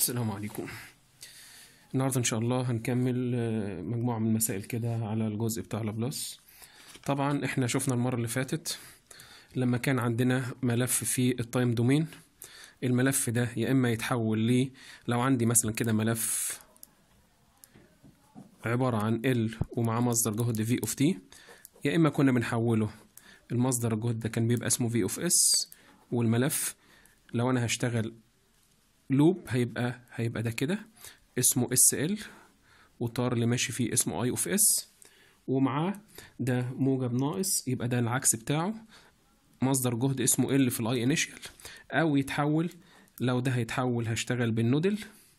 السلام عليكم النهارده ان شاء الله هنكمل آه، مجموعة من المسائل كده على الجزء بتاع لابلاس طبعا احنا شفنا المرة اللي فاتت لما كان عندنا ملف في التايم دومين الملف ده يا اما يتحول لي لو عندي مثلا كده ملف عبارة عن ال ومعاه مصدر جهد في اوف تي يا اما كنا بنحوله المصدر الجهد ده كان بيبقى اسمه في اوف اس والملف لو انا هشتغل لوب هيبقى هيبقى ده كده اسمه اس ال والتيار اللي ماشي فيه اسمه اي اوف اس ومعاه ده موجب ناقص يبقى ده العكس بتاعه مصدر جهد اسمه ال في الاي انيشال او يتحول لو ده هيتحول هشتغل بالنودل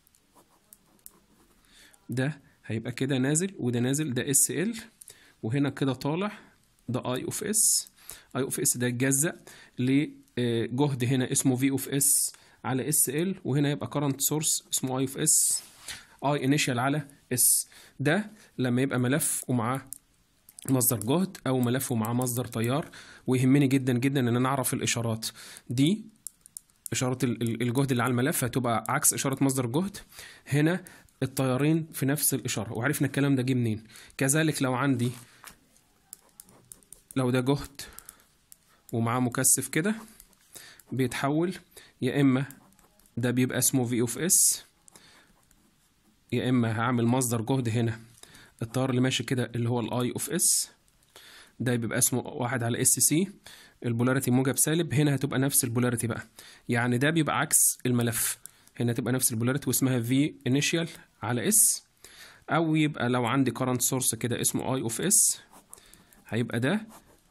ده هيبقى كده نازل وده نازل ده اس ال وهنا كده طالع ده اي اوف اس اي اوف اس ده اتجزأ لجهد هنا اسمه في اوف اس على اس ال وهنا يبقى كرنت سورس اسمه اي اوف اس اي انيشال على اس ده لما يبقى ملف ومعاه مصدر جهد او ملف ومعاه مصدر تيار ويهمني جدا جدا ان انا اعرف الاشارات دي اشاره ال- ال- الجهد اللي على الملف هتبقى عكس اشاره مصدر الجهد هنا التيارين في نفس الاشاره وعرفنا الكلام ده جه منين كذلك لو عندي لو ده جهد ومعاه مكثف كده بيتحول يا اما ده بيبقى اسمه في اوف اس يا اما هعمل مصدر جهد هنا التيار اللي ماشي كده اللي هو الاي اوف اس ده بيبقى اسمه واحد على اس سي البولاريتي موجب سالب هنا هتبقى نفس البولاريتي بقى يعني ده بيبقى عكس الملف هنا تبقى نفس البولاريتي واسمها في انيشال على اس او يبقى لو عندي كرنت سورس كده اسمه اي اوف اس هيبقى ده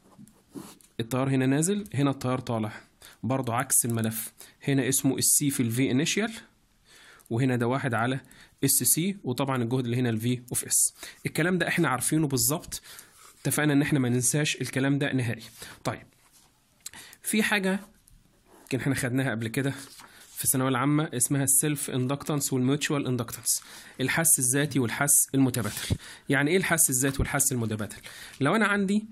التيار هنا نازل هنا التيار طالع برضه عكس الملف هنا اسمه السي في الفي انيشال وهنا ده واحد على اس سي وطبعا الجهد اللي هنا الفي اوف اس الكلام ده احنا عارفينه بالظبط اتفقنا ان احنا ما ننساش الكلام ده نهائي طيب في حاجه يمكن احنا خدناها قبل كده في الثانويه العامه اسمها السيلف اندكتنس والميوتشوال اندكتنس الحس الذاتي والحس المتبادل يعني ايه الحس الذاتي والحس المتبادل لو انا عندي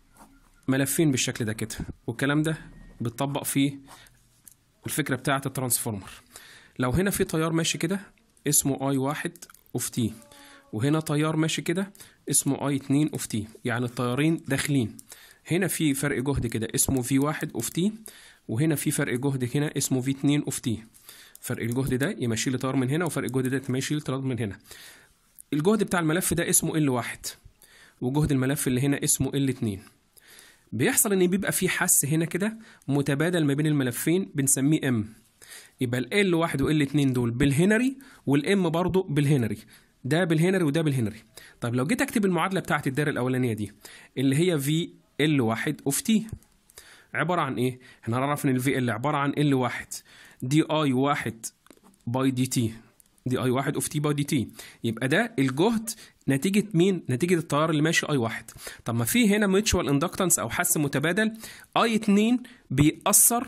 ملفين بالشكل ده كده والكلام ده بيتطبق في الفكره بتاعه الترانسفورمر لو هنا في تيار ماشي كده اسمه اي واحد اوف تي وهنا تيار ماشي كده اسمه اي 2 اوف تي يعني التيارين داخلين هنا في فرق جهد كده اسمه في واحد اوف تي وهنا في فرق جهد هنا اسمه في 2 اوف تي فرق الجهد ده يمشي لي تيار من هنا وفرق الجهد ده يمشي لي تيار من هنا الجهد بتاع الملف ده اسمه ال واحد وجهد الملف اللي هنا اسمه ال 2 بيحصل ان بيبقى في حس هنا كده متبادل ما بين الملفين بنسميه ام يبقى ال واحد وال اتنين دول بالهنري والام برضه بالهنري ده بالهنري وده بالهنري طيب لو جيت اكتب المعادله بتاعت الدايره الاولانيه دي اللي هي في ال واحد اوف تي عباره عن ايه احنا هنعرف ان الفي ال عباره عن ال واحد دي اي واحد باي دي تي دي اي واحد اوف تي باي دي تي يبقى ده الجهد نتيجة مين؟ نتيجة التيار اللي ماشي اي واحد طب ما في هنا ميوتشوال اندكتنس او حس متبادل اي 2 بيأثر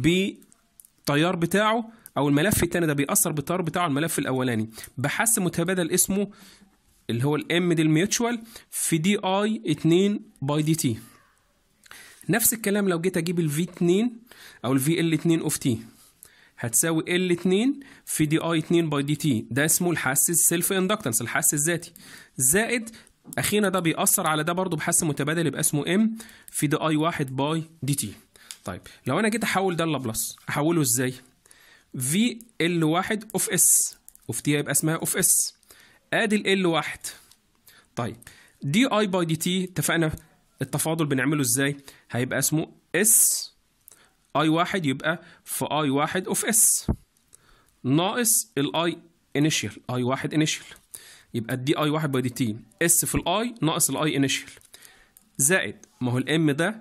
بالتيار بتاعه او الملف التاني ده بيأثر بالتيار بتاعه الملف الاولاني بحس متبادل اسمه اللي هو الام دي الميوتشوال في دي اي 2 باي دي تي نفس الكلام لو جيت اجيب الفي 2 او الفي ال 2 اوف تي هتساوي ال 2 في دي اي 2 باي دي تي ده اسمه الحس السيلف اندكتنس الحس الذاتي زائد اخينا ده بيأثر على ده برضه بحس متبادل يبقى اسمه ام في دي اي 1 باي دي تي طيب لو انا جيت احول ده لابلاس احوله ازاي في ال 1 اوف اس اوف تي هيبقى اسمها اوف اس ادي ال ال 1 طيب دي اي باي دي تي اتفقنا التفاضل بنعمله ازاي هيبقى اسمه اس اي واحد يبقى في اي واحد اوف اس ناقص الاي انيشال اي واحد انيشال يبقى الدي اي واحد باي دي تي اس في الاي ناقص الاي انيشال زائد ما هو الام ده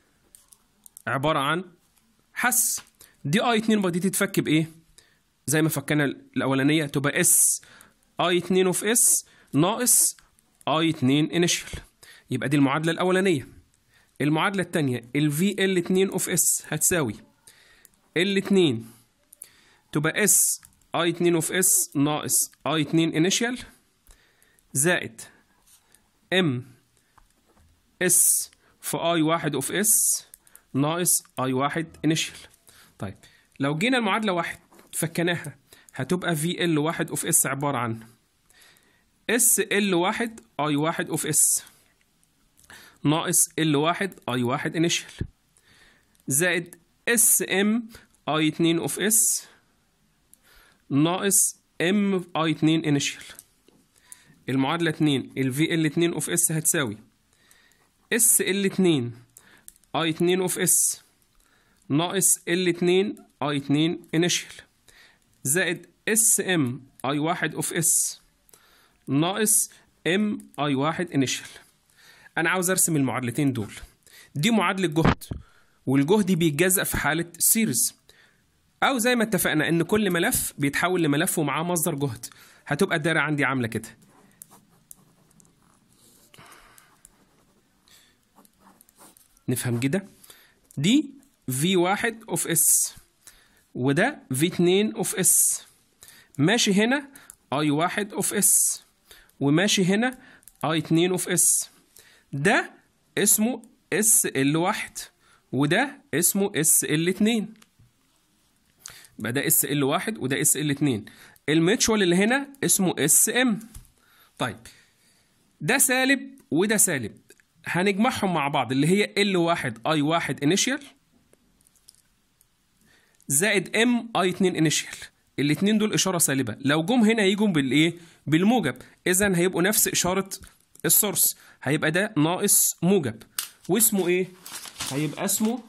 عباره عن حس دي اي 2 باي دي تي تفك بايه زي ما فكنا الاولانيه تبقى اس اي 2 اوف اس ناقص اي 2 انيشال يبقى دي المعادله الاولانيه المعادله الثانيه الفي ال 2 اوف اس هتساوي ال 2 تبقى اس اي 2 اوف اس ناقص اي 2 انيشال زائد ام اس في اي 1 اوف اس ناقص اي 1 انيشال طيب لو جينا المعادله واحد فكناها هتبقى في ال واحد اوف اس عبارة عن اس ال واحد اي واحد اوف اس ناقص ال واحد اي واحد انيشال زائد اس ام اي 2 اوف اس ناقص ام اي 2 انيشال المعادلة 2 ال في ال 2 اوف اس هتساوي اس ال 2 اي 2 اوف اس ناقص ال 2 اي 2 انيشال زائد اس ام اي 1 اوف اس ناقص ام اي 1 انيشال انا عاوز ارسم المعادلتين دول دي معادلة جهد والجهد بيتجزأ في حالة سيريز او زي ما اتفقنا ان كل ملف بيتحول لملف ومعاه مصدر جهد هتبقى الدايرة عندي عاملة كده نفهم كده دي V1 اوف اس وده V2 اوف اس ماشي هنا I1 اوف اس وماشي هنا I2 اوف اس ده اسمه SL1 وده اسمه SL2 يبقى ده SL1 وده SL2 الميتشوال اللي هنا اسمه SM طيب ده سالب وده سالب هنجمعهم مع بعض اللي هي L1 I1 initial زائد M I2 initial الاتنين دول إشارة سالبة لو جم هنا يجوا بالإيه؟ بالموجب إذا هيبقوا نفس إشارة السورس هيبقى ده ناقص موجب واسمه إيه؟ هيبقى اسمه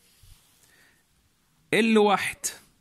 L1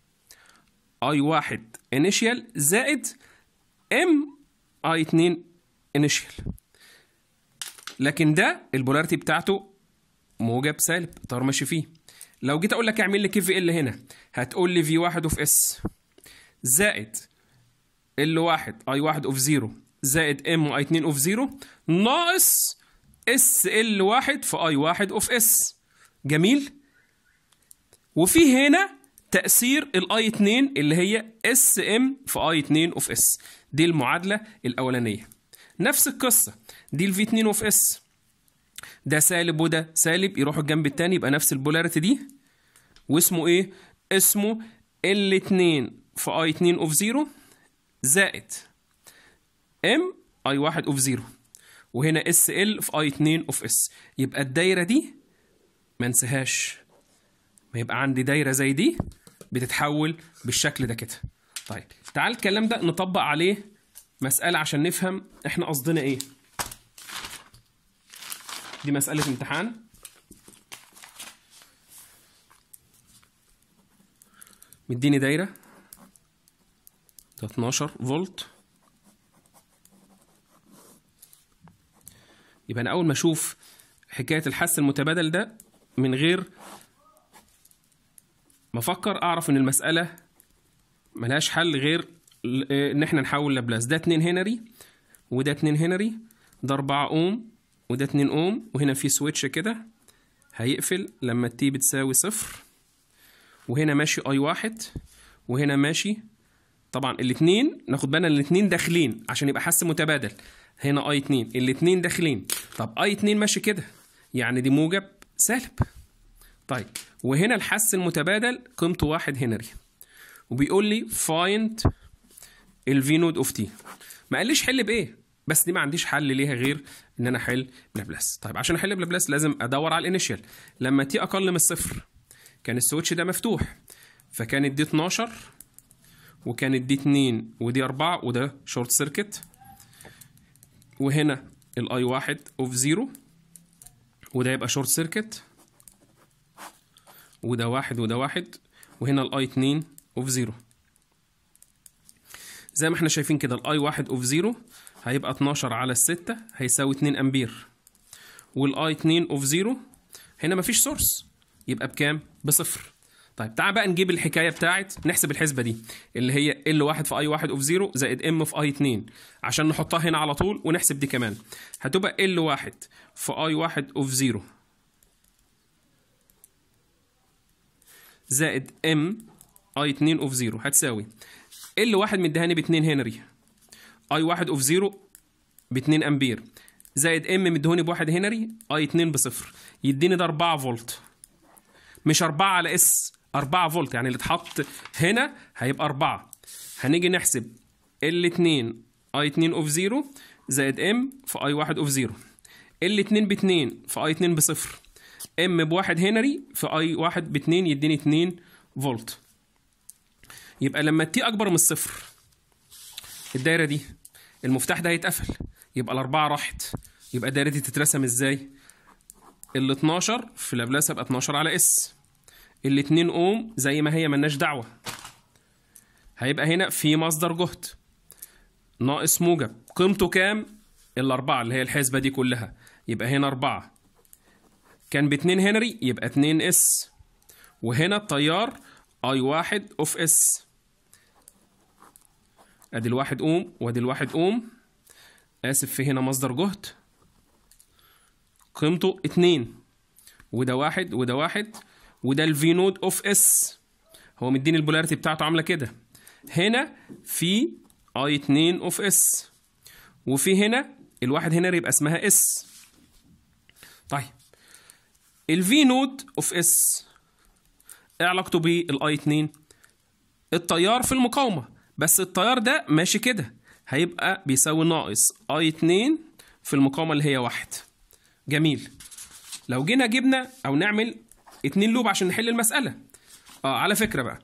I1 initial زائد M I2 initial لكن ده البولاريتي بتاعته موجب سالب طار ماشي فيه لو جيت اقول لك اعمل لي كي في ال هنا هتقول لي في واحد اوف اس زائد ال واحد اي واحد اوف زيرو زائد ام اي 2 اوف زيرو ناقص اس ال واحد في اي واحد اوف اس جميل وفي هنا تأثير الاي 2 اللي هي اس ام في اي 2 اوف اس دي المعادلة الأولانية نفس القصة دي الفي 2 اوف اس ده سالب وده سالب يروحوا الجنب التاني يبقى نفس البولاريتي دي واسمه ايه؟ اسمه ال 2 في اي 2 اوف 0 زائد ام اي 1 اوف 0 وهنا اس ال في اي 2 اوف اس يبقى الدايره دي ما انساهاش ما يبقى عندي دايره زي دي بتتحول بالشكل ده كده طيب تعال الكلام ده نطبق عليه مسألة عشان نفهم احنا قصدنا ايه دي مسألة امتحان مديني دايرة ده 12 فولت يبقى انا اول ما اشوف حكاية الحس المتبادل ده من غير ما افكر اعرف ان المسألة ملهاش حل غير ان احنا نحول لابلاس ده 2 هنري وده 2 هنري ده 4 اوم وده 2 اوم وهنا في سويتش كده هيقفل لما التي بتساوي صفر وهنا ماشي اي واحد وهنا ماشي طبعا الاثنين ناخد بالنا الاثنين داخلين عشان يبقى حس متبادل هنا اي 2 الاثنين داخلين طب اي 2 ماشي كده يعني دي موجب سالب طيب وهنا الحس المتبادل قيمته واحد هنري وبيقول لي فايند الفي نود اوف تي ما قاليش حل بايه بس دي ما عنديش حل ليها غير ان انا احل بلابلاس طيب عشان احل بلابلاس لازم ادور على الانيشال لما تي اقل من الصفر كان السويتش ده مفتوح فكانت دي 12 وكانت دي 2 ودي 4 وده شورت سيركت وهنا الاي واحد اوف زيرو وده يبقى شورت سيركت وده واحد وده واحد وهنا الاي 2 اوف زيرو زي ما احنا شايفين كده الاي واحد اوف زيرو هيبقى 12 على الستة هيساوي 2 امبير والاي 2 اوف زيرو هنا مفيش سورس يبقى بكام بصفر طيب تعال بقى نجيب الحكايه بتاعت نحسب الحسبه دي اللي هي ال واحد في اي واحد اوف زيرو زائد ام في اي 2 عشان نحطها هنا على طول ونحسب دي كمان هتبقى ال واحد في اي واحد اوف زيرو زائد ام اي 2 اوف زيرو هتساوي ال واحد مديهاني ب 2 هنري اي واحد اوف زيرو ب 2 امبير زائد ام مديهوني ب 1 هنري اي 2 بصفر يديني ده 4 فولت مش 4 على اس 4 فولت يعني اللي اتحط هنا هيبقى 4 هنيجي نحسب ال2 اي 2 اوف 0 زائد ام في اي 1 اوف 0 ال2 ب 2 في اي 2 بصفر ام بواحد هنري في اي 1 ب 2 يديني 2 فولت يبقى لما التي اكبر من الصفر الدايره دي المفتاح ده هيتقفل يبقى الاربعه راحت يبقى الدايره دي تترسم ازاي ال 12 في لابلاس يبقى 12 على اس ال 2 اوم زي ما هي ملناش دعوه هيبقى هنا في مصدر جهد ناقص موجب قيمته كام الأربعة اللي هي الحسبة دي كلها يبقى هنا أربعة كان باتنين هنري يبقى اتنين اس وهنا التيار اي واحد اوف اس ادي الواحد اوم وادي الواحد اوم اسف في هنا مصدر جهد قيمته اتنين وده واحد وده واحد وده الفي نود اوف اس هو مديني البولاريتي بتاعته عامله كده هنا في اي 2 اوف اس وفي هنا الواحد هنا يبقى اسمها اس طيب الفي نود اوف اس ايه علاقته بالاي 2 التيار في المقاومه بس التيار ده ماشي كده هيبقى بيساوي ناقص اي 2 في المقاومه اللي هي واحد جميل لو جينا جبنا او نعمل اتنين لوب عشان نحل المساله اه على فكره بقى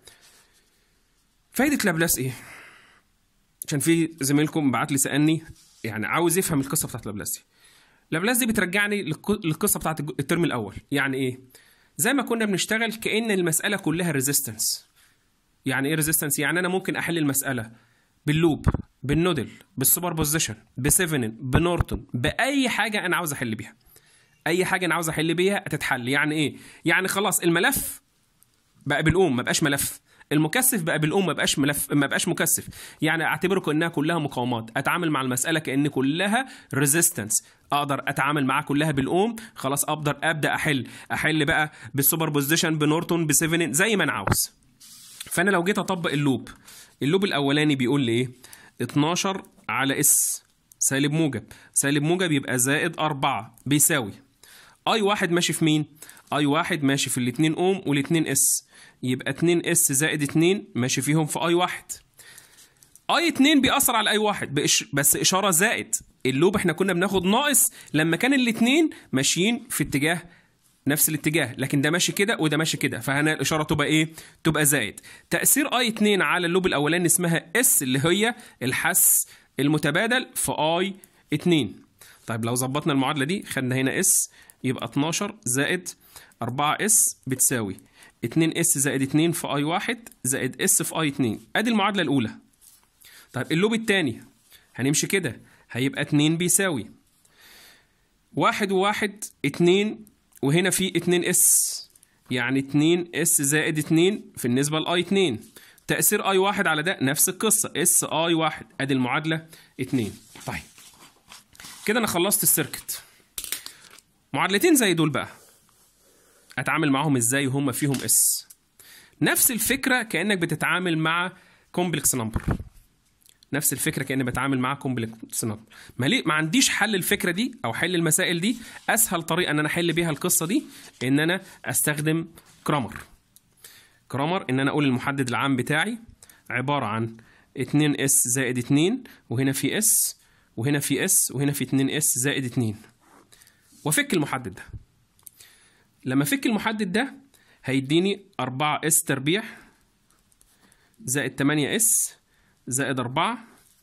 فايده لابلاس ايه عشان في زميلكم بعت لي سالني يعني عاوز يفهم القصه بتاعت لابلاس دي لابلاس دي بترجعني للق- للقصه بتاعت الج- الترم الاول يعني ايه زي ما كنا بنشتغل كأن المسألة كلها ريزيستنس يعني ايه ريزيستنس يعني انا ممكن احل المسألة باللوب بالنودل بالسوبر بوزيشن بسيفنن بنورتون باي حاجة انا عاوز احل بيها اي حاجة انا عاوز احل بيها تتحل يعني ايه يعني خلاص الملف بقى بالأم ما بقاش ملف المكثف بقى بالأم ما بقاش ملف ما بقاش مكثف يعني اعتبره كانها كلها مقاومات اتعامل مع المساله كان كلها ريزيستنس اقدر اتعامل معاها كلها بالأم خلاص اقدر ابدا احل احل بقى بالسوبر بوزيشن بنورتون بسيفنين زي ما انا عاوز فانا لو جيت اطبق اللوب اللوب الاولاني بيقول لي ايه 12 على اس سالب موجب سالب موجب يبقى زائد 4 بيساوي اي واحد ماشي في مين اي واحد ماشي في الاتنين اوم والاتنين اس يبقى 2 اس زائد 2 ماشي فيهم في اي واحد اي 2 بيأثر على اي واحد بإش... بس اشاره زائد اللوب احنا كنا بناخد ناقص لما كان الاتنين ماشيين في اتجاه نفس الاتجاه لكن ده ماشي كده وده ماشي كده فهنا الاشاره تبقى ايه تبقى زائد تاثير اي 2 على اللوب الاولاني اسمها اس اللي هي الحس المتبادل في اي 2 طيب لو ظبطنا المعادله دي خدنا هنا اس يبقى 12 زائد 4 اس بتساوي 2 اس زائد 2 في اي 1 زائد اس في اي 2 ادي المعادله الاولى طيب اللوب الثاني هنمشي كده هيبقى 2 بيساوي واحد وواحد اتنين وهنا في اتنين اس يعني اتنين اس زائد اتنين في النسبة لاي اتنين تأثير اي واحد على ده نفس القصة اس اي واحد ادي المعادلة اتنين طيب كده انا خلصت السيركت معادلتين زي دول بقى اتعامل معاهم ازاي وهم فيهم اس نفس الفكرة كأنك بتتعامل مع كومبلكس نمبر نفس الفكره كاني بتعامل مع كومبلكس نمبر ما ليه ما عنديش حل الفكره دي او حل المسائل دي اسهل طريقه ان انا احل بيها القصه دي ان انا استخدم كرامر كرامر ان انا اقول المحدد العام بتاعي عباره عن 2 اس زائد 2 وهنا في اس وهنا في اس وهنا في 2 اس زائد 2 وافك المحدد ده لما افك المحدد ده هيديني 4 اس تربيع زائد 8 اس زائد 4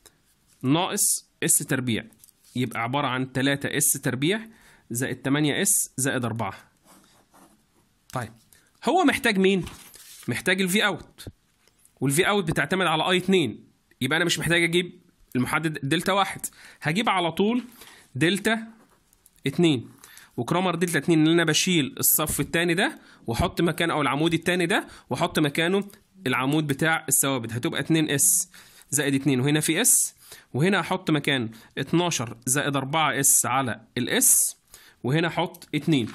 ناقص اس تربيع يبقى عبارة عن 3 اس تربيع زائد 8 اس زائد 4 طيب هو محتاج مين؟ محتاج الفي اوت والفي اوت بتعتمد على اي 2 يبقى انا مش محتاج اجيب المحدد دلتا 1 هجيب على طول دلتا 2 وكرامر دلتا 2 اللي انا بشيل الصف الثاني ده واحط مكانه او العمود الثاني ده واحط مكانه العمود بتاع الثوابت هتبقى 2 اس زائد 2 وهنا في اس وهنا احط مكان 12 زائد 4 اس على الاس وهنا احط 2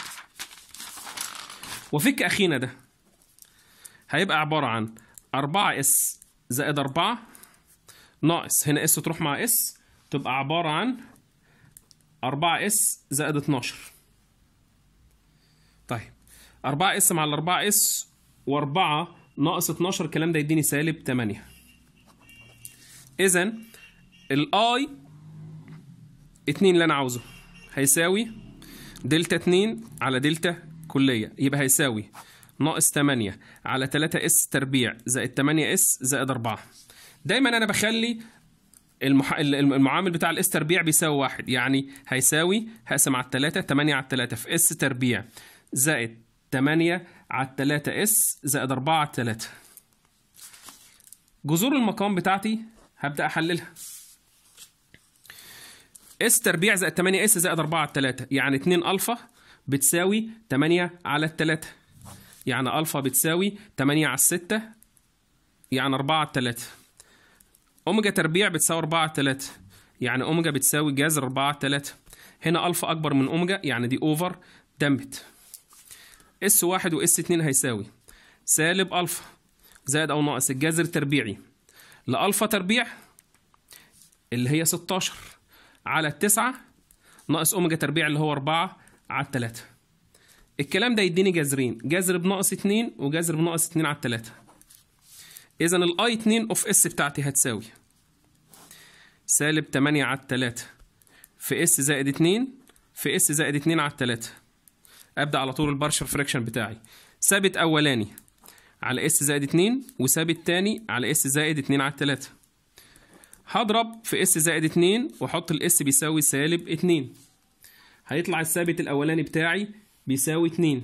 وفك اخينا ده هيبقى عبارة عن 4 اس زائد 4 ناقص هنا اس تروح مع اس تبقى عبارة عن 4 اس زائد 12 طيب 4 اس مع ال 4 اس و4 ناقص 12 الكلام ده يديني سالب 8 اذا الاي 2 اللي انا عاوزه هيساوي دلتا 2 على دلتا كليه يبقى هيساوي ناقص 8 على 3 اس تربيع زائد 8 اس زائد 4 دايما انا بخلي المح... المعامل بتاع الاس تربيع بيساوي واحد يعني هيساوي هقسم على 3 8 على 3 في اس تربيع زائد 8 على 3 اس زائد 4 على 3 جذور المقام بتاعتي هبدأ أحللها اس تربيع زائد 8 اس زائد 4 على 3 يعني 2 الفا بتساوي 8 على 3 يعني الفا بتساوي 8 على 6 يعني 4 على 3 اوميجا تربيع بتساوي 4 على 3 يعني اوميجا بتساوي جذر 4 على 3 هنا الفا اكبر من اوميجا يعني دي اوفر دمت اس واحد واس اتنين هيساوي سالب الفا زائد او ناقص الجذر التربيعي لالفا تربيع اللي هي 16 على التسعة ناقص اوميجا تربيع اللي هو 4 على التلاتة الكلام ده يديني جذرين جذر بناقص 2 وجذر بناقص 2 على التلاتة اذا الاي 2 اوف اس بتاعتي هتساوي سالب 8 على التلاتة في اس زائد 2 في اس زائد 2 على التلاتة ابدا على طول البارشل فريكشن بتاعي ثابت اولاني على اس زائد 2 وثابت تاني على اس زائد 2 على 3 هضرب في اس زائد 2 واحط الاس بيساوي سالب 2 هيطلع الثابت الاولاني بتاعي بيساوي 2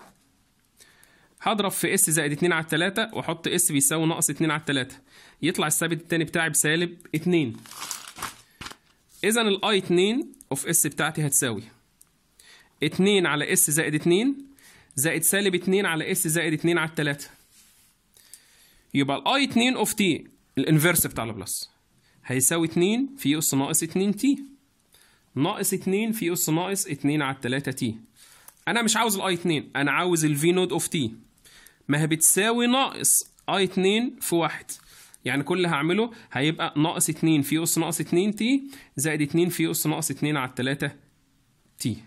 هضرب في اس زائد 2 على 3 واحط اس بيساوي ناقص 2 على 3 يطلع الثابت التاني بتاعي بسالب 2 اذا الاي 2 اوف اس بتاعتي هتساوي 2 على اس زائد 2 زائد سالب 2 على اس زائد 2 على 3 يبقى الاي 2 اوف تي الانفرس بتاع البلس هيساوي 2 في اس ناقص 2 تي ناقص 2 في اس ناقص 2 على 3 تي انا مش عاوز الاي 2 انا عاوز الفي نود اوف تي ما هي بتساوي ناقص اي 2 في 1 يعني كل اللي هعمله هيبقى ناقص 2 في اس ناقص 2 تي زائد 2 في اس ناقص 2 على 3 تي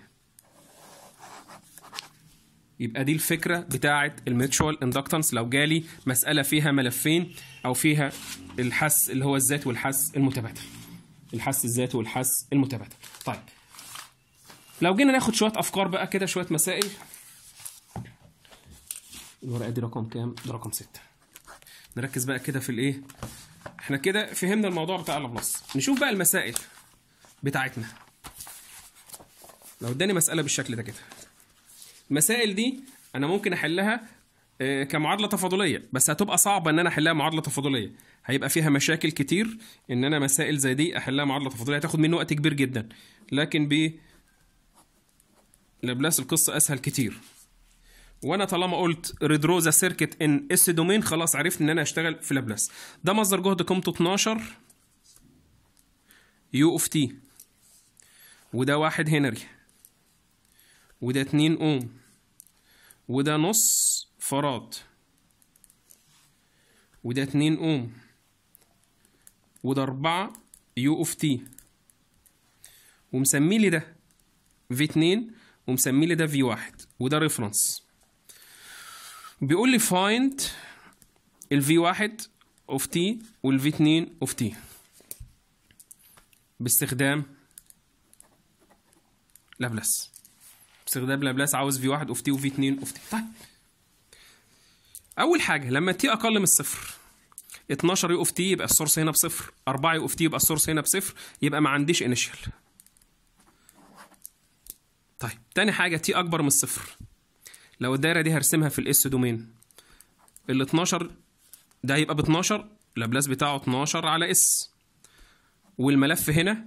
يبقى دي الفكره بتاعه الميتشوال اندكتنس لو جالي مساله فيها ملفين او فيها الحس اللي هو الذات والحس المتبادل الحس الذاتي والحس المتبادل طيب لو جينا ناخد شويه افكار بقى كده شويه مسائل الورقه دي رقم كام ده رقم 6 نركز بقى كده في الايه احنا كده فهمنا الموضوع بتاع اللابلاس نشوف بقى المسائل بتاعتنا لو اداني مساله بالشكل ده كده المسائل دي انا ممكن احلها آه، كمعادله تفاضليه بس هتبقى صعبه ان انا احلها معادله تفاضليه هيبقى فيها مشاكل كتير ان انا مسائل زي دي احلها معادله تفاضليه هتاخد مني وقت كبير جدا لكن ب لابلاس القصه اسهل كتير وانا طالما قلت ريدروزا سيركت ان اس دومين خلاص عرفت ان انا هشتغل في لابلاس ده مصدر جهد قيمته 12 يو اوف تي وده واحد هنري وده 2 اوم وده نص فراد وده 2 اوم وده 4 يو اوف تي ومسمي لي ده في 2 ومسمي لي ده في 1 وده ريفرنس بيقول لي فايند الفي 1 اوف تي والفي 2 اوف تي باستخدام لابلاس باستخدام لابلاس عاوز في 1 اوف تي وفي 2 اوف تي طيب اول حاجه لما تي اقل من الصفر 12 يو اوف تي يبقى السورس هنا بصفر 4 يو اوف تي يبقى السورس هنا بصفر يبقى ما عنديش انيشال طيب تاني حاجه تي اكبر من الصفر لو الدايره دي هرسمها في الاس دومين ال 12 ده هيبقى ب 12 لابلاس بتاعه 12 على اس والملف هنا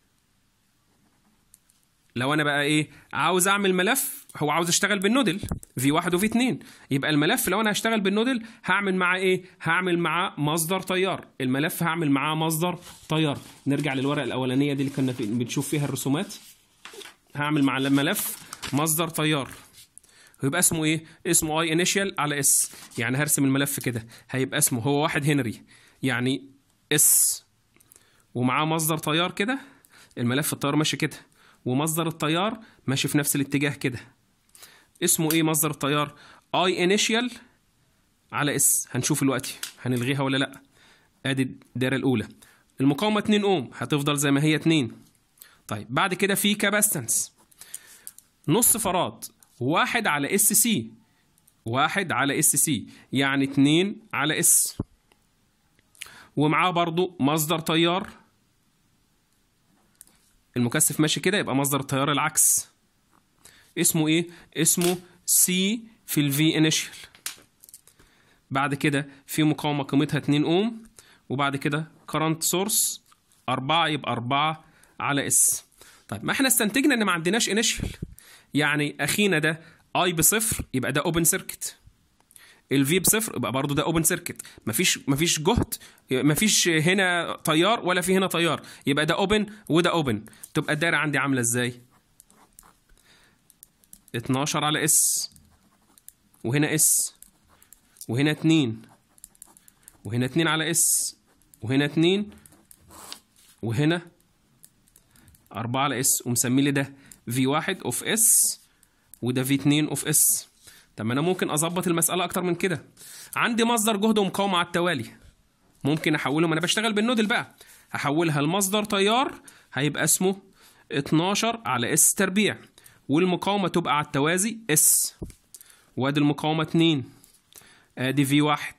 لو انا بقى ايه عاوز اعمل ملف هو عاوز اشتغل بالنودل في واحد وفي اتنين يبقى الملف لو انا هشتغل بالنودل هعمل معاه ايه هعمل معاه مصدر تيار الملف هعمل معاه مصدر تيار نرجع للورقه الاولانيه دي اللي كنا في- بنشوف فيها الرسومات هعمل مع الملف مصدر تيار ويبقى اسمه ايه اسمه اي انيشال على اس يعني هرسم الملف كده هيبقى اسمه هو واحد هنري يعني اس ومعاه مصدر تيار كده الملف التيار ماشي كده ومصدر التيار ماشي في نفس الاتجاه كده اسمه ايه مصدر التيار اي انيشال على اس هنشوف دلوقتي هنلغيها ولا لا ادي الدايره الاولى المقاومة 2 اوم هتفضل زي ما هي 2 طيب بعد كده في كاباستنس نص فراد واحد على اس سي واحد على اس سي يعني 2 على اس ومعاه برضو مصدر تيار المكثف ماشي كده يبقى مصدر التيار العكس اسمه ايه اسمه سي في الفي انيشال بعد كده في مقاومة قيمتها 2 اوم وبعد كده كرنت سورس 4 يبقى 4 على اس طيب ما احنا استنتجنا ان ما عندناش انيشال يعني اخينا ده اي بصفر يبقى ده اوبن سيركت الفي بصفر يبقى برضه ده اوبن سيركت مفيش مفيش جهد مفيش هنا تيار ولا في هنا تيار يبقى ده اوبن وده اوبن تبقى الدايره عندي عامله ازاي 12 على اس وهنا اس وهنا 2 وهنا 2 على اس وهنا 2 وهنا 4 على اس ومسمي لي ده في 1 اوف اس وده في 2 اوف اس طب ما انا ممكن اظبط المساله اكتر من كده عندي مصدر جهد ومقاومه على التوالي ممكن احولهم انا بشتغل بالنودل بقى هحولها لمصدر تيار هيبقى اسمه 12 على اس تربيع والمقاومه تبقى على التوازي اس وادي المقاومه 2 ادي في 1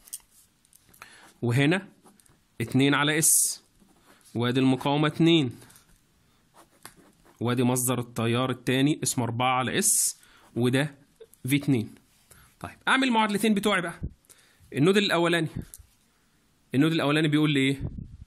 وهنا 2 على اس وادي المقاومه 2 وادي مصدر التيار التاني اسمه 4 على اس وده في 2 طيب اعمل المعادلتين بتوعي بقى النود الاولاني النود الاولاني بيقول لي ايه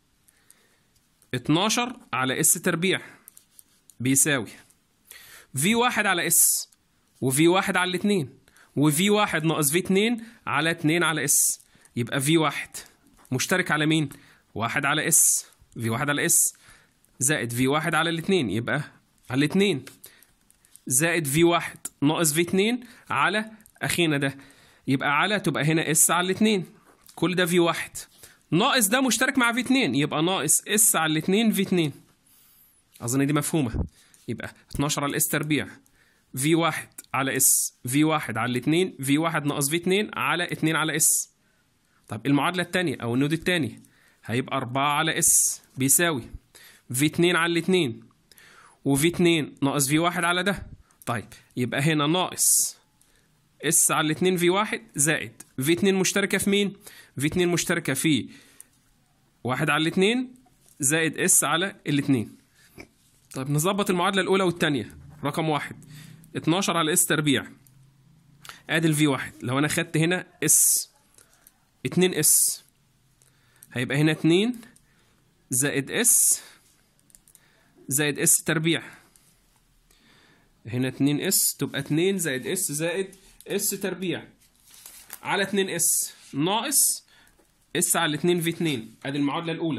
12 على اس تربيع بيساوي في 1 على اس وفي 1 على الاثنين وفي 1 ناقص في 2 على 2 على اس يبقى في 1 مشترك على مين 1 على اس في 1 على اس زائد في 1 على الاثنين يبقى على الاثنين زائد في 1 ناقص في 2 على اخينا ده يبقى على تبقى هنا اس على الاثنين كل ده في 1 ناقص ده مشترك مع في 2 يبقى ناقص اس على الاثنين في 2 اظن دي مفهومه يبقى 12 على اس تربيع في 1 على اس في 1 على الاثنين في 1 ناقص في 2 على 2 على اس طب المعادله الثانيه او النود الثاني هيبقى 4 على اس بيساوي في 2 على الاثنين وفي 2 ناقص في 1 على ده طيب يبقى هنا ناقص اس على الاثنين في 1 زائد في 2 مشتركه في مين في 2 مشتركه في 1 على الاثنين زائد اس على الاثنين طيب نظبط المعادله الاولى والثانيه رقم واحد 12 على اس تربيع ادي الفي 1 لو انا خدت هنا اس 2 اس هيبقى هنا 2 زائد اس زائد اس تربيع هنا 2 اس تبقى 2 زائد اس زائد اس تربيع على 2 اس ناقص اس على 2 في 2 ادي المعادله الاولى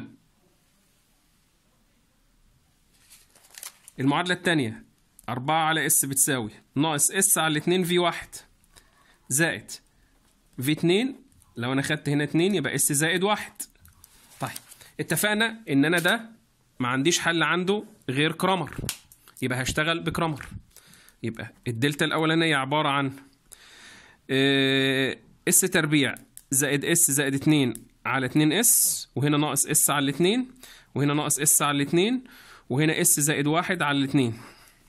المعادله الثانيه 4 على اس بتساوي ناقص اس على 2 في 1 زائد في 2 لو انا خدت هنا 2 يبقى اس زائد 1 طيب اتفقنا ان انا ده ما عنديش حل عنده غير كرامر يبقى هشتغل بكرامر يبقى الدلتا الاولانيه عباره عن اس تربيع زائد اس زائد 2 على 2 اس وهنا ناقص اس على 2 وهنا ناقص اس على 2 وهنا اس زائد 1 على 2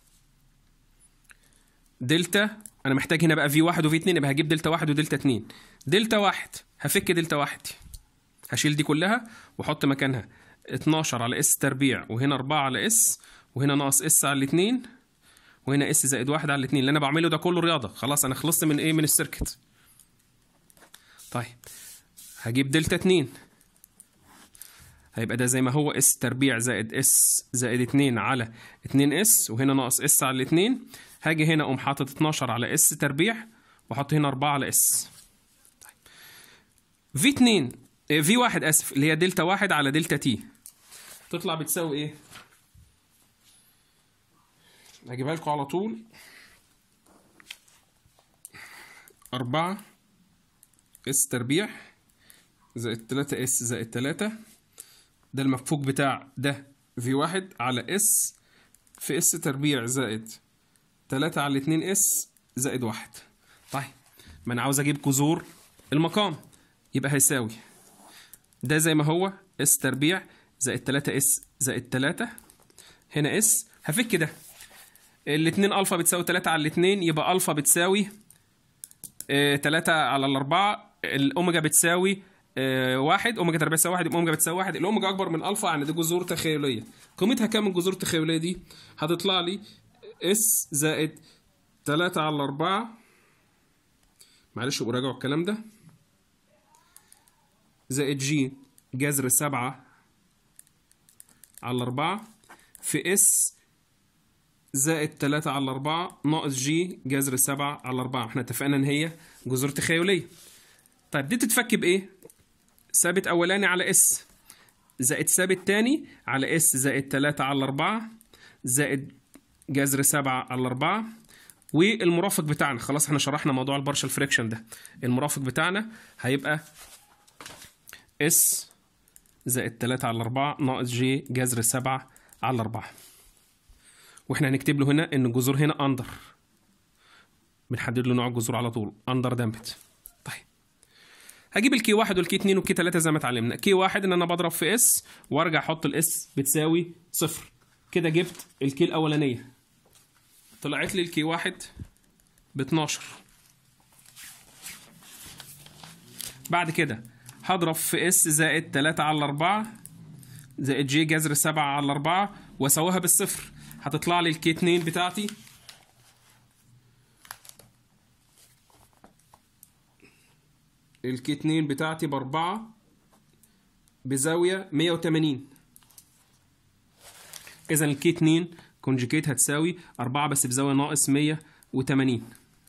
دلتا انا محتاج هنا بقى في 1 وفي 2 يبقى هجيب دلتا 1 ودلتا 2 دلتا 1 هفك دلتا 1 هشيل دي كلها واحط مكانها 12 على اس تربيع وهنا 4 على اس وهنا ناقص اس على 2 وهنا اس زائد 1 على 2 اللي انا بعمله ده كله رياضه خلاص انا خلصت من ايه من السيركت طيب هجيب دلتا 2 هيبقى ده زي ما هو اس تربيع زائد اس زائد 2 على 2 اس وهنا ناقص اس على 2 هاجي هنا اقوم حاطط 12 على اس تربيع واحط هنا 4 على اس طيب. في 2 في 1 اسف اللي هي دلتا 1 على دلتا تي تطلع بتساوي ايه هجيبها لكم على طول أربعة اس تربيع زائد تلاتة اس زائد تلاتة ده المفكوك بتاع ده في واحد على اس في اس تربيع زائد تلاتة على اتنين اس زائد واحد طيب ما انا عاوز اجيب جذور المقام يبقى هيساوي ده زي ما هو اس تربيع زائد 3 اس زائد 3 هنا اس هفك ده الاتنين الفا بتساوي 3 على الاتنين يبقى الفا بتساوي آه، 3 على الأربعة الأوميجا بتساوي آه، واحد أوميجا تربيع بتساوي واحد يبقى أوميجا بتساوي واحد الأوميجا أكبر من ألفا يعني دي جذور تخيلية قيمتها كام الجذور التخيلية دي؟ هتطلع لي اس زائد 3 على الأربعة معلش ابقوا راجعوا الكلام ده زائد جي جذر سبعة على أربعة في اس زائد تلاتة على أربعة ناقص جي جذر سبعة على أربعة احنا اتفقنا إن هي جذور تخيلية طيب دي تتفك بإيه؟ ثابت أولاني على اس زائد ثابت تاني على اس زائد تلاتة على أربعة زائد جذر سبعة على أربعة والمرافق بتاعنا خلاص احنا شرحنا موضوع البارشل فريكشن ده المرافق بتاعنا هيبقى اس زائد 3 على 4 ناقص جي جذر 7 على 4 واحنا هنكتب له هنا ان الجذور هنا اندر بنحدد له نوع الجذور على طول اندر دامبت طيب هجيب الكي واحد والكي اتنين والكي تلاتة زي ما اتعلمنا كي واحد ان انا بضرب في اس وارجع احط الاس بتساوي صفر كده جبت الكي الاولانيه طلعت لي الكي واحد ب 12 بعد كده هضرب في اس زائد 3 على 4 زائد جي جذر 7 على 4 واسويها بالصفر هتطلع لي الكي 2 بتاعتي الكي 2 بتاعتي بأربعة بزاوية 180 إذا الكي 2 كونجيكيت هتساوي 4 بس بزاوية ناقص 180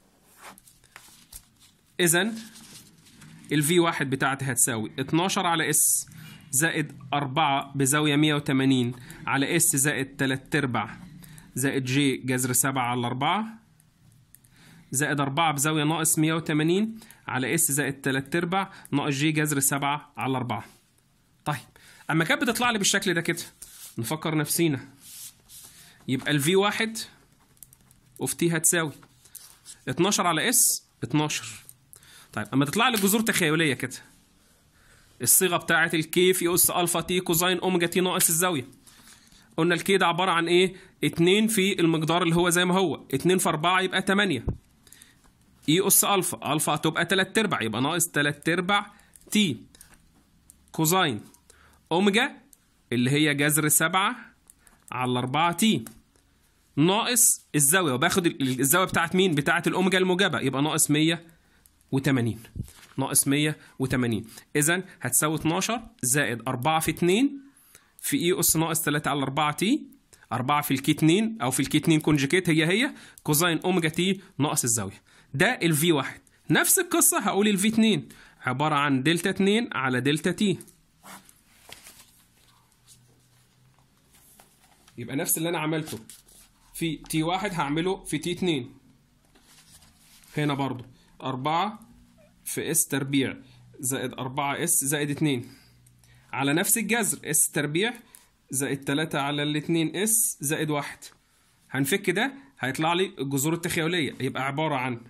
إذا الفي واحد بتاعتي هتساوي 12 على اس زائد 4 بزاوية 180 على اس زائد 3 ارباع زائد جي جذر 7 على 4 زائد 4 بزاوية ناقص 180 على اس زائد 3 ارباع ناقص جي جذر 7 على 4 طيب اما كانت بتطلع لي بالشكل ده كده نفكر نفسينا يبقى الفي واحد اوف تي هتساوي 12 على اس 12 طيب اما تطلع لي جذور تخيليه كده الصيغه بتاعه الكي في اس الفا تي كوزين اوميجا تي ناقص الزاويه قلنا الكي ده عباره عن ايه 2 في المقدار اللي هو زي ما هو 2 في 4 يبقى 8 اي اس الفا الفا هتبقى 3 ارباع يبقى ناقص 3 ارباع تي كوزين اوميجا اللي هي جذر 7 على 4 تي ناقص الزاويه وباخد الزاويه بتاعت مين بتاعت الاوميجا الموجبه يبقى ناقص 180 ناقص 180 اذا هتساوي 12 زائد 4 في 2 في اي اس ناقص 3 على 4 تي 4 في الكي 2 او في الكي 2 كونجيكيت هي هي كوزين اوميجا تي ناقص الزاويه ده الفي 1 نفس القصه هقول الفي 2 عباره عن دلتا 2 على دلتا تي يبقى نفس اللي انا عملته في تي 1 هعمله في تي 2 هنا برضو 4 في اس تربيع زائد 4 اس زائد 2 على نفس الجذر اس تربيع زائد 3 على ال 2 اس زائد 1 هنفك ده هيطلع لي الجذور التخيلية يبقى عبارة عن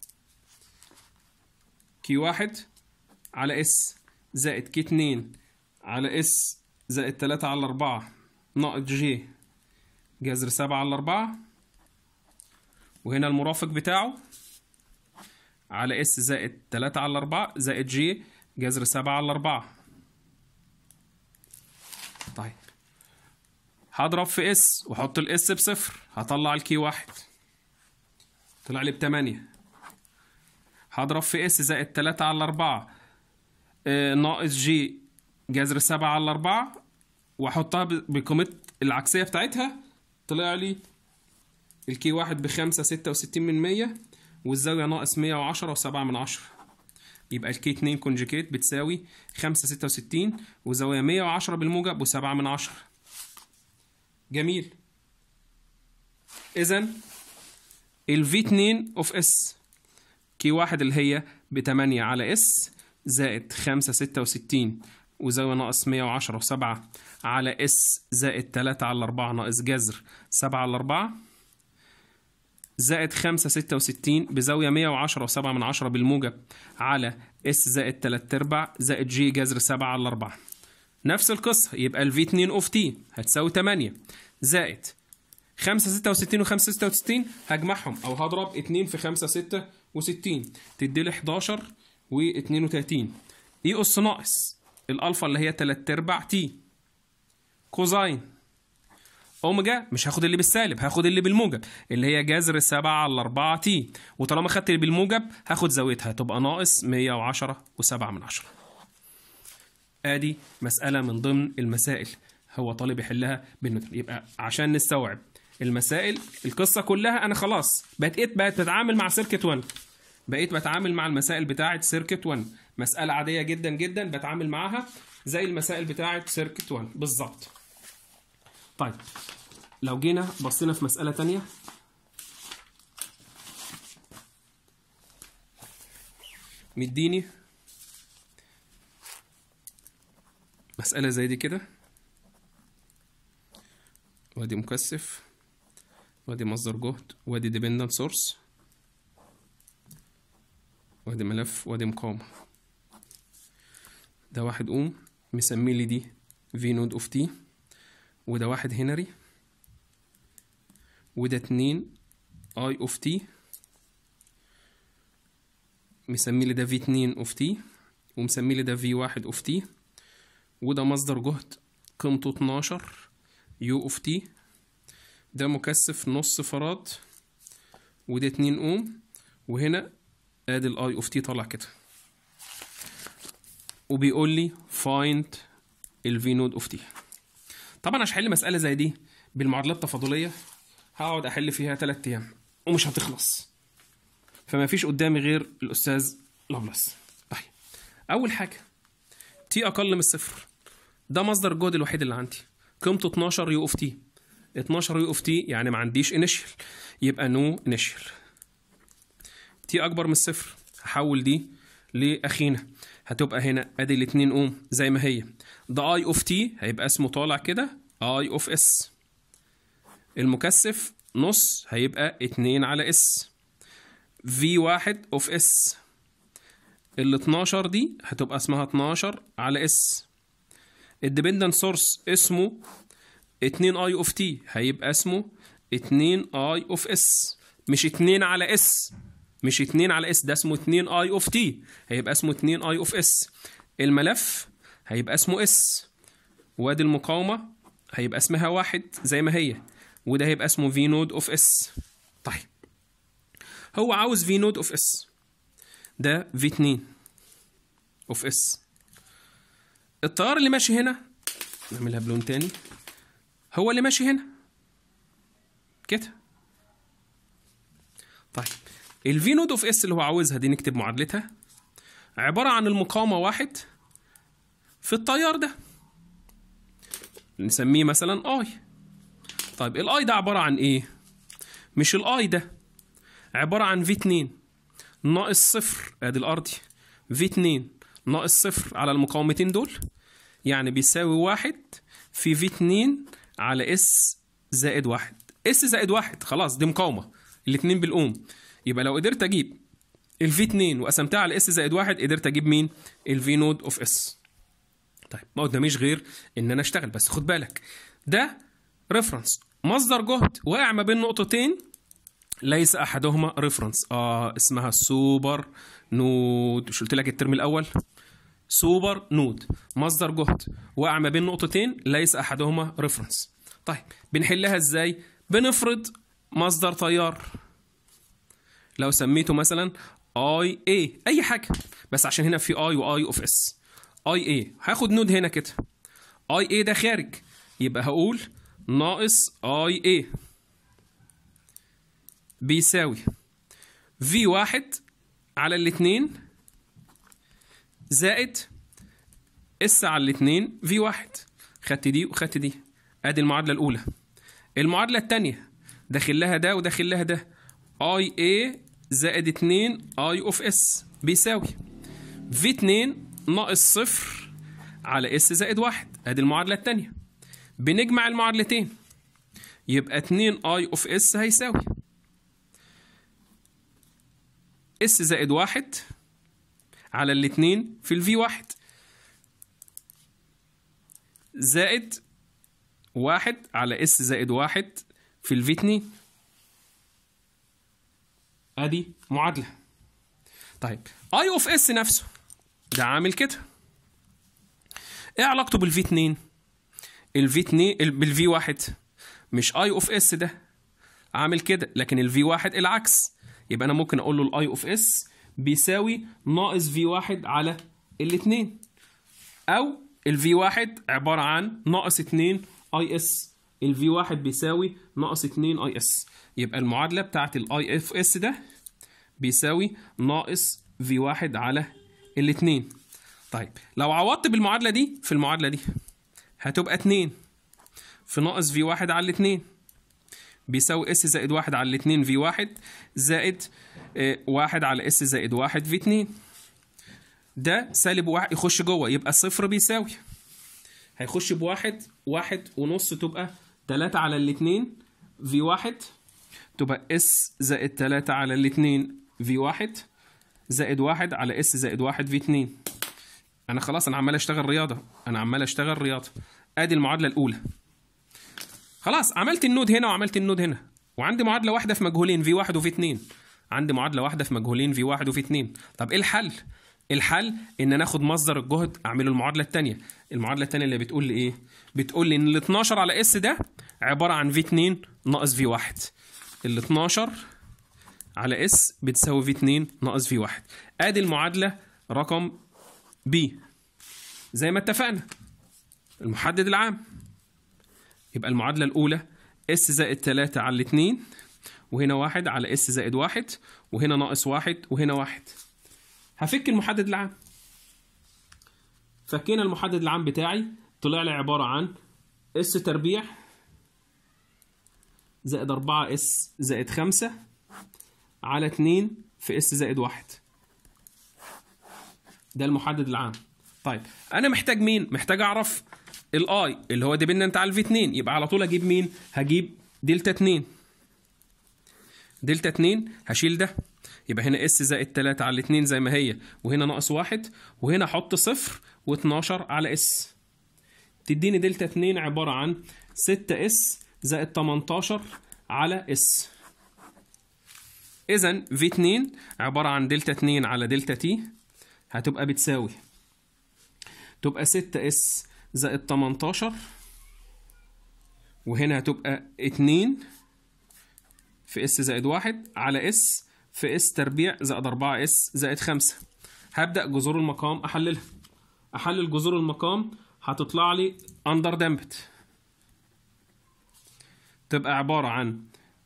كي 1 على اس زائد كي 2 على اس زائد 3 على 4 ناقص جي جذر 7 على 4 وهنا المرافق بتاعه على اس زائد 3 على 4 زائد جي جذر 7 على 4 طيب هضرب في اس واحط الاس بصفر هطلع الكي واحد طلع لي ب 8 هضرب في اس زائد 3 على 4 آه ناقص جي جذر 7 على 4 واحطها بقيمة العكسية بتاعتها طلع لي الكي واحد بخمسة ستة وستين من مية والزاوية ناقص مية وعشرة وسبعة من عشرة يبقى الكي اتنين كونجيكيت بتساوي خمسة ستة وستين وزاوية مية وعشرة بالموجب وسبعة من عشرة جميل إذا ال V2 اوف اس كي واحد اللي هي بتمانية على اس زائد خمسة ستة وستين وزاوية ناقص مية وعشرة وسبعة على اس زائد تلاتة على أربعة ناقص جذر سبعة على أربعة زائد خمسة ستة وستين بزاوية مية وعشرة وسبعة من عشرة بالموجب على اس زائد تلات أرباع زائد جي جذر سبعة على أربعة نفس القصة يبقى ال V2 اوف T هتساوي 8 زائد 5 66 و 5 66 هجمعهم او هضرب 2 في 5 66 تدي لي 11 و 32 اي اس ناقص الالفا اللي هي 3 ارباع تي كوزاين اوميجا مش هاخد اللي بالسالب هاخد اللي بالموجب اللي هي جذر 7 على 4 تي وطالما خدت اللي بالموجب هاخد زاويتها تبقى ناقص 110 و7 من 10 ادي مسألة من ضمن المسائل هو طالب يحلها بالنيوتن يبقى عشان نستوعب المسائل القصة كلها انا خلاص بقيت بقيت بتعامل مع سيركت 1 بقيت بتعامل مع المسائل بتاعة سيركت 1 مسألة عادية جدا جدا بتعامل معاها زي المسائل بتاعة سيركت 1 بالظبط طيب لو جينا بصينا في مسألة تانية مديني مسألة زي دي كده وادي مكثف وادي مصدر جهد وادي dependent source وادي ملف وادي مقاومة ده واحد اوم مسمي لي دي في نود اوف تي وده واحد هنري وده اتنين اي اوف تي مسمي لي ده في اتنين اوف تي ومسمي لي ده في واحد اوف تي وده مصدر جهد قيمته 12 يو اوف تي ده مكثف نص فراد وده 2 اوم وهنا ادي الاي اوف تي طالع كده وبيقول لي فايند الفي نود اوف تي طبعا عشان احل مساله زي دي بالمعادلات التفاضليه هقعد احل فيها 3 ايام ومش هتخلص فما فيش قدامي غير الاستاذ لابلاس طيب اول حاجه تي اقل من الصفر ده مصدر الجهد الوحيد اللي عندي قيمته 12 يو اوف تي 12 يو اوف تي يعني ما عنديش انيشال يبقى نو انيشال تي اكبر من الصفر هحول دي لاخينا هتبقى هنا ادي ال 2 اوم زي ما هي ده اي اوف تي هيبقى اسمه طالع كده اي اوف اس المكثف نص هيبقى 2 على اس في واحد اوف اس ال 12 دي هتبقى اسمها 12 على اس الديبندنت سورس اسمه 2 اي اوف تي هيبقى اسمه 2 اي اوف اس مش 2 على اس مش 2 على اس ده اسمه 2 اي اوف تي هيبقى اسمه 2 اي اوف اس الملف هيبقى اسمه اس وادي المقاومه هيبقى اسمها واحد زي ما هي وده هيبقى اسمه في نود اوف اس طيب هو عاوز في نود اوف اس ده في 2 اوف اس التيار اللي ماشي هنا نعملها بلون تاني هو اللي ماشي هنا كده طيب الفي نود اوف اس اللي هو عاوزها دي نكتب معادلتها عبارة عن المقاومة واحد في التيار ده نسميه مثلا اي طيب الاي ده عبارة عن ايه مش الاي ده عبارة عن في 2 ناقص صفر ادي الارضي في 2 ناقص صفر على المقاومتين دول يعني بيساوي واحد في في 2 على اس زائد واحد اس زائد واحد خلاص دي مقاومة الاتنين بالأوم يبقى لو قدرت أجيب الفي 2 وقسمتها على اس زائد واحد قدرت أجيب مين؟ الفي نود اوف اس طيب ما قداميش غير إن أنا أشتغل بس خد بالك ده ريفرنس مصدر جهد واقع ما بين نقطتين ليس احدهما ريفرنس اه اسمها سوبر نود مش قلت لك الترم الاول سوبر نود مصدر جهد واقع ما بين نقطتين ليس احدهما ريفرنس طيب بنحلها ازاي بنفرض مصدر تيار لو سميته مثلا اي اي اي حاجه بس عشان هنا في اي واي اوف اس اي اي هاخد نود هنا كده اي اي ده خارج يبقى هقول ناقص اي اي بيساوي في واحد على الاتنين زائد اس على الاتنين في واحد خدت دي وخدت دي ادي المعادلة الأولى المعادلة التانية داخل لها ده وداخل لها ده اي اي زائد اتنين اي اوف اس بيساوي في اتنين ناقص صفر على اس زائد واحد ادي المعادلة التانية بنجمع المعادلتين يبقى اتنين اي اوف اس هيساوي اس زائد واحد على الاتنين في الفي واحد زائد واحد على اس زائد واحد في الفي اتنين ادي معادلة طيب اي اوف اس نفسه ده عامل كده ايه علاقته بالفي 2 الفي 2 بالفي 1 مش اي اوف اس ده عامل كده لكن الفي 1 العكس يبقى انا ممكن اقول له الاي اوف اس بيساوي ناقص في 1 على الاثنين او الفي 1 عباره عن ناقص 2 اي اس الفي 1 بيساوي ناقص 2 اي اس يبقى المعادله بتاعت الاي اف اس ده بيساوي ناقص في 1 على الاثنين طيب لو عوضت بالمعادله دي في المعادله دي هتبقى 2 في ناقص في 1 على الاثنين بيساوي اس زائد 1 على الاثنين في 1 زائد آه، 1 على اس زائد 1 في 2 ده سالب واحد يخش جوه يبقى صفر بيساوي هيخش بواحد واحد ونص تبقى تلاتة على الاتنين في واحد تبقى اس زائد تلاتة على الاتنين في واحد زائد واحد على اس زائد واحد في اتنين انا خلاص انا عمال اشتغل رياضة انا عمال اشتغل رياضة ادي المعادلة الاولى خلاص عملت النود هنا وعملت النود هنا وعندي معادلة واحدة في مجهولين في واحد وفي اتنين عندي معادلة واحدة في مجهولين في واحد وفي اتنين طب ايه الحل؟ الحل ان ناخد مصدر الجهد اعمله المعادله الثانيه المعادله الثانيه اللي بتقول لي ايه بتقول لي ان ال 12 على اس ده عباره عن في 2 ناقص في 1 ال 12 على اس بتساوي في 2 ناقص في 1 ادي المعادله رقم بي زي ما اتفقنا المحدد العام يبقى المعادله الاولى اس زائد 3 على 2 وهنا 1 على اس زائد 1 وهنا ناقص 1 وهنا 1 هفك المحدد العام فكينا المحدد العام بتاعي طلع لي عبارة عن اس تربيع زائد 4 اس زائد 5 على 2 في اس زائد 1 ده المحدد العام طيب انا محتاج مين محتاج اعرف الاي اللي هو ديبندنت على الفي 2 يبقى على طول اجيب مين هجيب دلتا 2 دلتا 2 هشيل ده يبقى هنا اس زائد 3 على 2 زي ما هي وهنا ناقص 1 وهنا احط صفر و12 على اس تديني دلتا 2 عبارة عن 6 اس زائد 18 على اس اذا في 2 عبارة عن دلتا 2 على دلتا تي هتبقى بتساوي تبقى 6 اس زائد 18 وهنا هتبقى 2 في اس زائد 1 على اس في اس تربيع زائد 4 اس زائد 5 هبدأ جذور المقام أحللها أحلل جذور المقام هتطلع لي أندر دامبت تبقى عبارة عن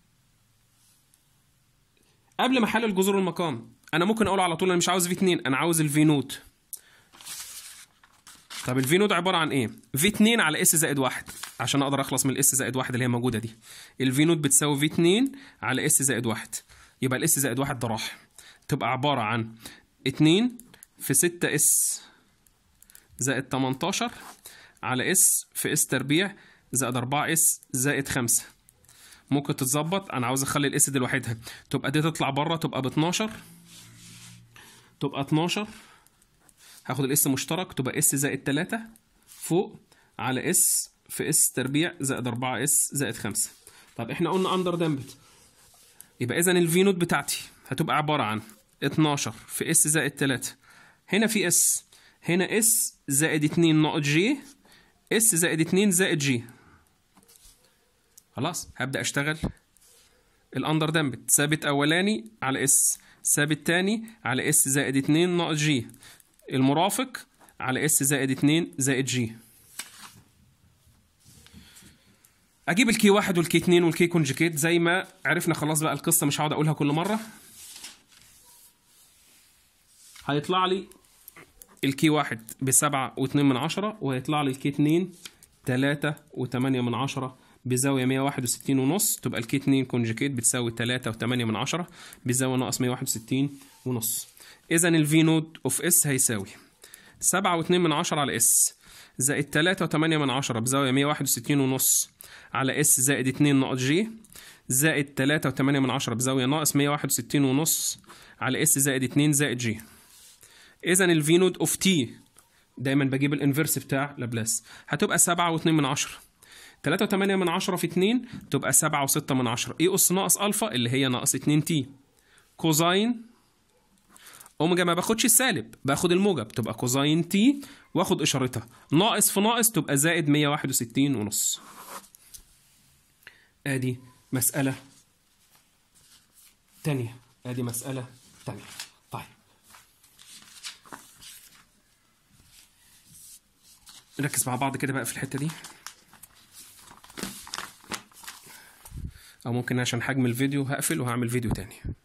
قبل ما أحلل جذور المقام أنا ممكن أقول على طول أنا مش عاوز في 2 أنا عاوز الفي نوت طب الفي نود عباره عن ايه؟ في 2 على اس زائد 1 عشان اقدر اخلص من الاس زائد 1 اللي هي موجوده دي. الفي نود بتساوي في 2 على اس زائد 1 يبقى الاس زائد 1 ده راح. تبقى عباره عن 2 في 6 اس زائد 18 على اس في اس تربيع زائد 4 اس زائد 5 ممكن تتظبط انا عاوز اخلي الاس دي لوحدها تبقى دي تطلع بره تبقى ب 12 تبقى 12 هاخد الاس مشترك تبقى اس زائد 3 فوق على اس في اس تربيع زائد 4 اس زائد 5 طب احنا قلنا اندر دامبت يبقى اذا الفي نوت بتاعتي هتبقى عباره عن 12 في اس زائد 3 هنا في اس هنا اس زائد 2 ناقص جي اس زائد 2 زائد جي خلاص هبدا اشتغل الاندر دامبت ثابت اولاني على اس ثابت تاني على اس زائد 2 ناقص جي المرافق على اس زائد 2 زائد جي اجيب الكي واحد والكي 2 والكي كونجكيت زي ما عرفنا خلاص بقى القصه مش هقعد اقولها كل مره هيطلع لي الكي واحد بسبعة واتنين من عشرة وهيطلع لي الكي اتنين تلاتة وتمانية من عشرة بزاوية مية واحد وستين ونص تبقى الكي اتنين كونجكيت بتساوي تلاتة وتمانية من عشرة بزاوية ناقص مية واحد وستين ونص إذا الفي نود أوف إس هيساوي سبعة واتنين من عشرة على إس زائد تلاتة وتمانية من عشرة بزاوية مية واحد وستين ونص على إس زائد اتنين ناقص جي زائد تلاتة وتمانية من عشرة بزاوية ناقص مية واحد وستين ونص على إس زائد اتنين زائد جي إذا الفي نود أوف تي دايما بجيب الانفرس بتاع لابلاس هتبقى سبعة واتنين من عشرة تلاتة وتمانية من عشرة في اتنين تبقى سبعة وستة من عشرة ايه أس ناقص ألفا اللي هي ناقص اتنين تي كوزاين اوميجا ما باخدش السالب باخد الموجب تبقى كوزاين تي واخد اشارتها ناقص في ناقص تبقى زائد 161 ونص ادي مسألة تانية ادي مسألة تانية طيب نركز مع بعض كده بقى في الحتة دي او ممكن عشان حجم الفيديو هقفل وهعمل فيديو تاني